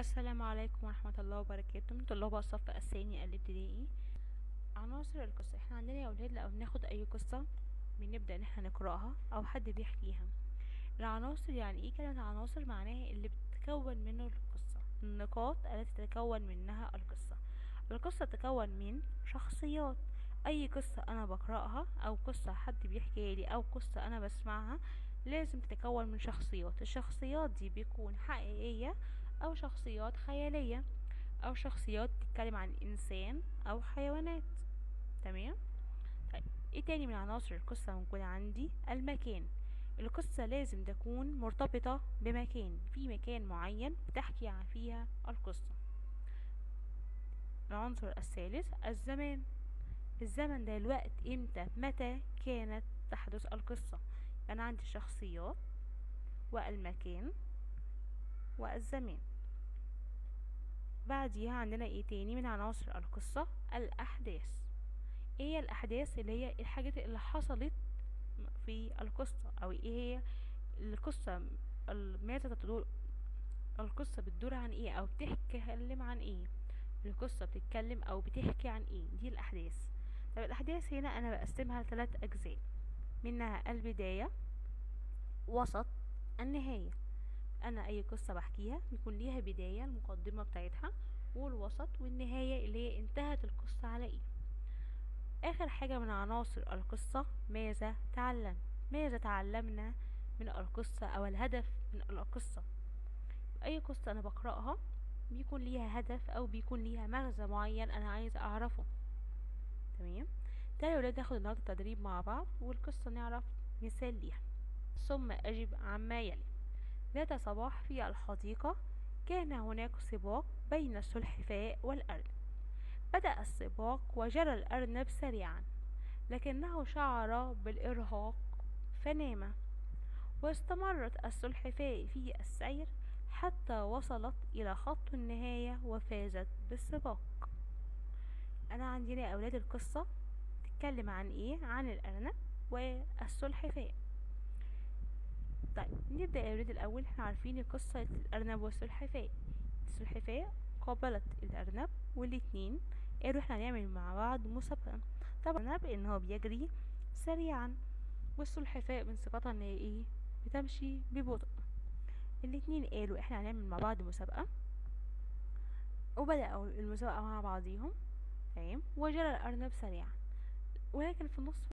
السلام عليكم ورحمة الله وبركاته من طلاب الصف الثاني الابتدائي عناصر القصة احنا عندنا يا اولاد لما بناخد اي قصة بنبدأ ان احنا نقرأها او حد بيحكيها العناصر يعني ايه كلمة عناصر معناها اللي بتتكون منه القصة النقاط التي تتكون منها القصة القصة تتكون من شخصيات اي قصة انا بقرأها او قصة حد بيحكيها لي او قصة انا بسمعها لازم تتكون من شخصيات الشخصيات دي بيكون حقيقية او شخصيات خيالية او شخصيات تتكلم عن انسان او حيوانات تمام طيب ايه تاني من عناصر القصة موجودة عندي المكان القصة لازم تكون مرتبطة بمكان في مكان معين بتحكي عن فيها القصة العنصر الثالث الزمان الزمن ده الوقت امتى متى كانت تحدث القصة انا عندي الشخصيات والمكان والزمان بعديها عندنا ايه تاني من عناصر القصة الاحداث ايه هي الاحداث اللي هي الحاجات اللي حصلت في القصة او ايه هي القصة ماذا تدور القصة بتدور عن ايه او بتتكلم عن ايه القصة بتتكلم او بتحكي عن ايه دي الاحداث طب الاحداث هنا انا بقسمها لثلاث اجزاء منها البداية وسط النهاية انا اي قصة بحكيها بيكون ليها بداية المقدمة بتاعتها والوسط والنهاية اللي هي انتهت القصة على ايه اخر حاجة من عناصر القصة ماذا تعلم ماذا تعلمنا من القصة او الهدف من القصة اي قصة انا بقرأها بيكون ليها هدف او بيكون ليها مغزى معين انا عايزة اعرفه تمام تعالوا يا ولاد ناخد النهاردة تدريب مع بعض والقصة نعرف مثال ليها ثم اجب عما يلي ذات صباح في الحديقة كان هناك سباق بين السلحفاء والأرنب بدأ السباق وجرى الأرنب سريعا لكنه شعر بالإرهاق فنام واستمرت السلحفاء في السير حتى وصلت إلى خط النهاية وفازت بالسباق أنا عندنا يا أولاد القصة تتكلم عن إيه عن الأرنب والسلحفاء طيب نبدأ يا ولاد الأول احنا عارفين قصة الأرنب والسلحفاء السلحفاء قابلت الأرنب والاتنين قالوا احنا هنعمل مع بعض مسابقة طبعا الأرنب ان هو بيجري سريعا والسلحفاء من صفتها ان هي ايه بتمشي ببطء الاتنين قالوا احنا هنعمل مع بعض مسابقة وبدأوا المسابقة مع بعضيهم تمام وجرى الأرنب سريعا ولكن في النص